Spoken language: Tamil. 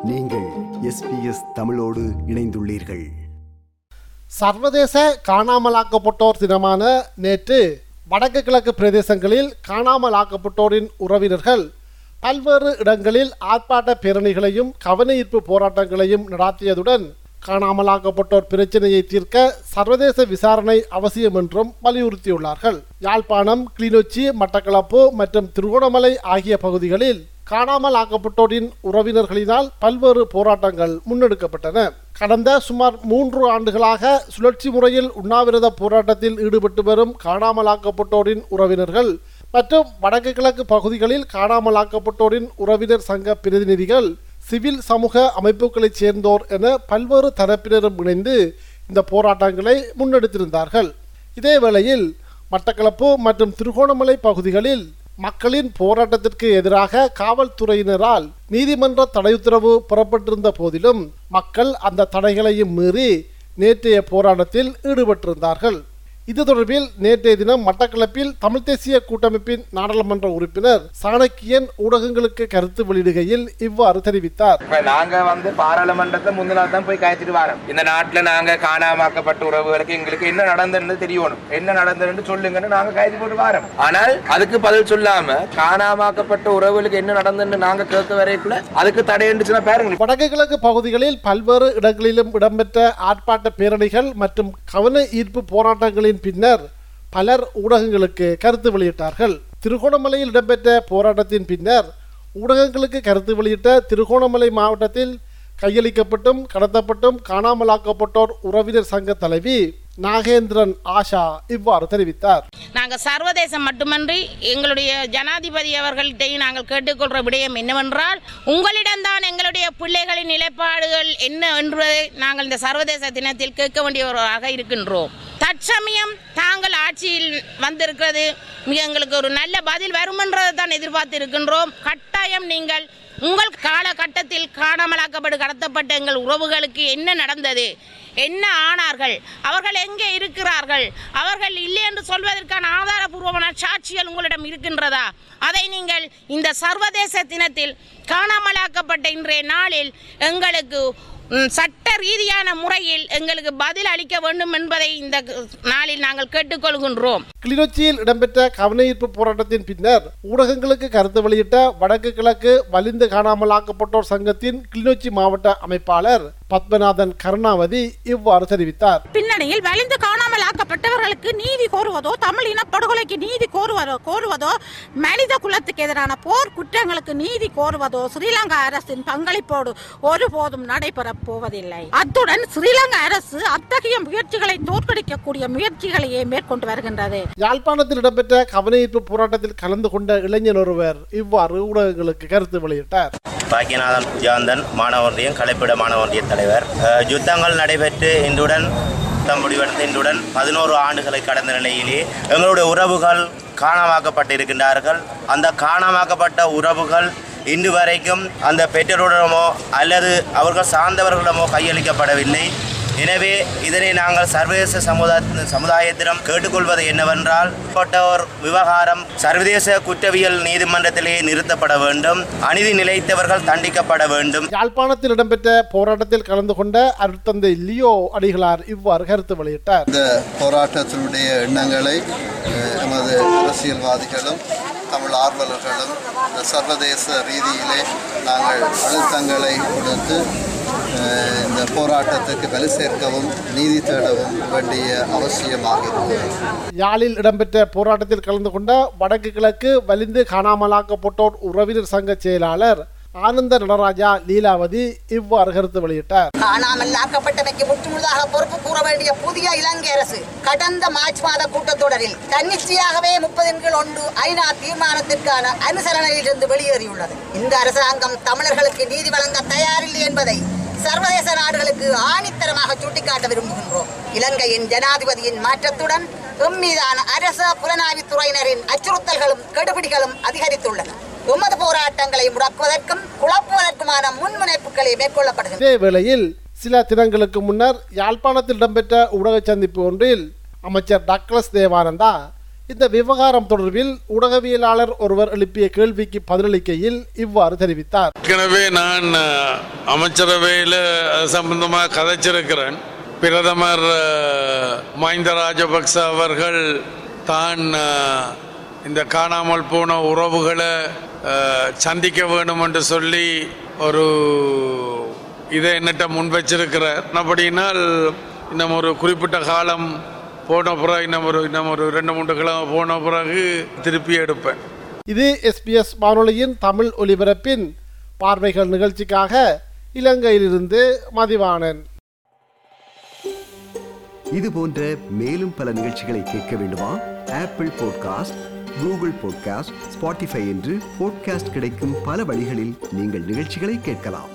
நீங்கள் எஸ்பிஎஸ் தமிழோடு இணைந்துள்ளீர்கள் சர்வதேச காணாமலாக்கப்பட்டோர் தினமான நேற்று வடக்கு கிழக்கு பிரதேசங்களில் காணாமலாக்கப்பட்டோரின் உறவினர்கள் பல்வேறு இடங்களில் ஆர்ப்பாட்ட பேரணிகளையும் கவனஈர்ப்பு போராட்டங்களையும் நடாத்தியதுடன் காணாமலாக்கப்பட்டோர் பிரச்சினையை தீர்க்க சர்வதேச விசாரணை அவசியம் என்றும் வலியுறுத்தியுள்ளார்கள் யாழ்ப்பாணம் கிளிநொச்சி மட்டக்களப்பு மற்றும் திருகோணமலை ஆகிய பகுதிகளில் காணாமல் ஆக்கப்பட்டோரின் உறவினர்களினால் பல்வேறு போராட்டங்கள் முன்னெடுக்கப்பட்டன கடந்த சுமார் மூன்று ஆண்டுகளாக சுழற்சி முறையில் உண்ணாவிரத போராட்டத்தில் ஈடுபட்டு வரும் காணாமலாக்கப்பட்டோரின் உறவினர்கள் மற்றும் வடக்கு கிழக்கு பகுதிகளில் காணாமலாக்கப்பட்டோரின் உறவினர் சங்க பிரதிநிதிகள் சிவில் சமூக அமைப்புகளைச் சேர்ந்தோர் என பல்வேறு தரப்பினரும் இணைந்து இந்த போராட்டங்களை முன்னெடுத்திருந்தார்கள் இதேவேளையில் மட்டக்களப்பு மற்றும் திருகோணமலை பகுதிகளில் மக்களின் போராட்டத்திற்கு எதிராக காவல்துறையினரால் நீதிமன்ற தடை உத்தரவு புறப்பட்டிருந்த போதிலும் மக்கள் அந்த தடைகளையும் மீறி நேற்றைய போராட்டத்தில் ஈடுபட்டிருந்தார்கள் இது தொடர்பில் நேற்றைய தினம் மட்டக்களப்பில் தமிழ் தேசிய கூட்டமைப்பின் நாடாளுமன்ற உறுப்பினர் சாணக்கியன் ஊடகங்களுக்கு கருத்து வெளியிடுகையில் இவ்வாறு தெரிவித்தார் இப்ப நாங்க வந்து பாராளுமன்றத்தை முந்தின நாள் தான் போய் காய்ச்சிட்டு வரோம் இந்த நாட்டுல நாங்க காணாமாக்கப்பட்ட உறவுகளுக்கு எங்களுக்கு என்ன நடந்ததுன்னு தெரியணும் என்ன நடந்ததுன்னு சொல்லுங்கன்னு நாங்க கைது போட்டு வரோம் ஆனால் அதுக்கு பதில் சொல்லாம காணாமாக்கப்பட்ட உறவுகளுக்கு என்ன நடந்ததுன்னு நாங்க கேட்க வரைக்குள்ள அதுக்கு தடையண்டுச்சுன்னா பாருங்க வடக்கு கிழக்கு பகுதிகளில் பல்வேறு இடங்களிலும் இடம்பெற்ற ஆர்ப்பாட்ட பேரணிகள் மற்றும் கவன ஈர்ப்பு போராட்டங்களின் பின்னர் பலர் ஊடகங்களுக்கு கருத்து வெளியிட்டார்கள் திருகோணமலையில் இடம்பெற்ற போராட்டத்தின் பின்னர் ஊடகங்களுக்கு கருத்து வெளியிட்ட திருகோணமலை மாவட்டத்தில் கையளிக்கப்பட்டும் கடத்தப்பட்டும் காணாமலாக்கப்பட்டோர் உறவினர் சங்க தலைவி நாகேந்திரன் ஆஷா இவ்வாறு தெரிவித்தார் நாங்கள் சர்வதேசம் மட்டுமன்றி எங்களுடைய ஜனாதிபதி அவர்கள்ட்டையும் நாங்கள் கேட்டுக்கொள்கிற விடயம் என்னவென்றால் உங்களிடம்தான் எங்களுடைய பிள்ளைகளின் நிலைப்பாடுகள் என்ன என்பதை நாங்கள் இந்த சர்வதேச தினத்தில் கேட்க வேண்டியவராக இருக்கின்றோம் தற்சமயம் தாங்கள் ஆட்சியில் வந்திருக்கிறது மிக எங்களுக்கு ஒரு நல்ல பதில் வரும் என்றதை தான் எதிர்பார்த்து இருக்கின்றோம் கட்டாயம் நீங்கள் உங்கள் காலகட்டத்தில் காணாமலாக்கப்பட்டு கடத்தப்பட்ட எங்கள் உறவுகளுக்கு என்ன நடந்தது என்ன ஆனார்கள் அவர்கள் எங்கே இருக்கிறார்கள் அவர்கள் இல்லை என்று சொல்வதற்கான ஆதாரபூர்வமான சாட்சிகள் உங்களிடம் இருக்கின்றதா அதை நீங்கள் இந்த சர்வதேச தினத்தில் காணாமலாக்கப்பட்ட இன்றைய நாளில் எங்களுக்கு ம், சட்ட ரீதியான முறையில் எங்களுக்கு பதில் அளிக்க வேண்டும் என்பதை இந்த நாளில் நாங்கள் கேட்டுக்கொள்கின்றோம் கிளிநொச்சியில் இடம்பெற்ற கவனஈர்ப்பு போராட்டத்தின் பின்னர் ஊடகங்களுக்கு கருத்து வெளியிட்ட வடக்கு கிழக்கு வலிந்து காணாமலாக்கப்பட்டோர் சங்கத்தின் கிளிநொச்சி மாவட்ட அமைப்பாளர் பத்மநாதன் கருணாவதி இவ்வாறு தெரிவித்தார் பின்னணியில் வலிந்து காணாமல் ஆக்கப்பட்டவர்களுக்கு நீதி கோருவதோ தமிழ் இனப்படுகொலைக்கு நீதி கோருவதோ கோருவதோ மனித குலத்துக்கு எதிரான போர் குற்றங்களுக்கு நீதி கோருவதோ ஸ்ரீலங்கா அரசின் பங்களிப்போடு ஒருபோதும் நடைபெறப் போவதில்லை அத்துடன் ஸ்ரீலங்கா அரசு அத்தகைய முயற்சிகளை தோற்கடிக்கக்கூடிய முயற்சிகளையே மேற்கொண்டு வருகின்றது யாழ்ப்பாணத்தில் இடம்பெற்ற கவனஈர்ப்பு போராட்டத்தில் கலந்து கொண்ட இளைஞர் ஒருவர் இவ்வாறு ஊடகங்களுக்கு கருத்து வெளியிட்டார் பாக்கியநாதன் ஜாந்தன் மாணவ ஒன்றியம் கலைப்பிட மாணவ ஒன்றிய தலைவர் அஹ், யுத்தங்கள் நடைபெற்று இன்றுடன் யுத்தம் முடிவடைந்து இன்றுடன் பதினோரு ஆண்டுகளை கடந்த நிலையிலே எங்களுடைய உறவுகள் காணாமாக்கப்பட்டிருக்கின்றார்கள் அந்த காணாமாக்கப்பட்ட உறவுகள் இன்று வரைக்கும் அந்த பெற்றோரிடமோ அல்லது அவர்கள் சார்ந்தவர்களிடமோ கையளிக்கப்படவில்லை எனவே இதனை நாங்கள் சர்வதேச சமுதாய சமுதாயத்திடம் கேட்டுக்கொள்வது என்னவென்றால் ஒரு விவகாரம் சர்வதேச குற்றவியல் நீதிமன்றத்திலே நிறுத்தப்பட வேண்டும் அநீதி நிலைத்தவர்கள் தண்டிக்கப்பட வேண்டும் யாழ்ப்பாணத்தில் இடம்பெற்ற போராட்டத்தில் கலந்து கொண்ட அருட்தந்தை லியோ அடிகளார் இவ்வாறு கருத்து வெளியிட்டார் இந்த போராட்டத்தினுடைய எண்ணங்களை அஹ், எமது அரசியல்வாதிகளும் தமிழ் ஆர்வலர்களும் இந்த சர்வதேச ரீதியிலே நாங்கள் அழுத்தங்களை கொடுத்து அஹ், இந்த போராட்டத்துக்கு வலு சேர்க்கவும் நீதி தேடவும் வேண்டிய அவசியமாக இருக்கிறது யாழில் இடம்பெற்ற போராட்டத்தில் கலந்து கொண்ட வடக்கு கிழக்கு வலிந்து காணாமலாக்கப்பட்டோர் உறவினர் சங்க செயலாளர் ஆனந்த நடராஜா லீலாவதி இவ்வாறு கருத்து வெளியிட்டார் காணாமல் ஆக்கப்பட்டமைக்கு முற்றுமுழுதாக பொறுப்பு கூற வேண்டிய புதிய இலங்கை அரசு கடந்த மார்ச் மாத கூட்டத்தொடரில் தன்னிச்சையாகவே முப்பதின் கீழ் ஒன்று ஐநா தீர்மானத்திற்கான அனுசரணையிலிருந்து வெளியேறியுள்ளது இந்த அரசாங்கம் தமிழர்களுக்கு நீதி வழங்க தயாரில்லை என்பதை சர்வதேச நாடுகளுக்கு ஆணித்தரமாக சுட்டிக்காட்ட விரும்புகின்றோம் இலங்கையின் ஜனாதிபதியின் மாற்றத்துடன் எம் மீதான அரச புலனாய்வுத்துறையினரின் அச்சுறுத்தல்களும் கெடுபிடிகளும் அதிகரித்துள்ளன எமது போராட்டங்களை முடக்குவதற்கும் குழப்புவதற்குமான முன்முனைப்புகளை மேற்கொள்ளப்படுகின்றன இதே வேளையில் சில தினங்களுக்கு முன்னர் யாழ்ப்பாணத்தில் இடம்பெற்ற ஊடக சந்திப்பு ஒன்றில் அமைச்சர் டக்ளஸ் தேவானந்தா இந்த விவகாரம் தொடர்பில் ஊடகவியலாளர் ஒருவர் எழுப்பிய கேள்விக்கு பதிலளிக்கையில் இவ்வாறு தெரிவித்தார் ஏற்கனவே நான் அஹ், அமைச்சரவையில் அது சம்பந்தமாக கதைச்சிருக்கிறேன் பிரதமர் அஹ், மஹிந்த ராஜபக்ச அவர்கள் தான் அஹ், இந்த காணாமல் போன உறவுகளை அஹ், சந்திக்க வேண்டும் என்று சொல்லி ஒரு இதை என்னட்ட முன் வச்சிருக்கிறார் அப்படினால் இன்னும் ஒரு குறிப்பிட்ட காலம் போன பிறகு இன்னும் ஒரு இன்னும் ஒரு ரெண்டு மூன்று கிழமை போன பிறகு திருப்பி எடுப்பேன் இது எஸ்பிஎஸ் வானொலியின் தமிழ் ஒலிபரப்பின் பார்வைகள் நிகழ்ச்சிக்காக இலங்கையிலிருந்து மதிவாணன் இது போன்ற மேலும் பல நிகழ்ச்சிகளை கேட்க வேண்டுமா Apple podcast Google podcast Spotify என்று பாட்காஸ்ட் கிடைக்கும் பல வழிகளில் நீங்கள் நிகழ்ச்சிகளை கேட்கலாம்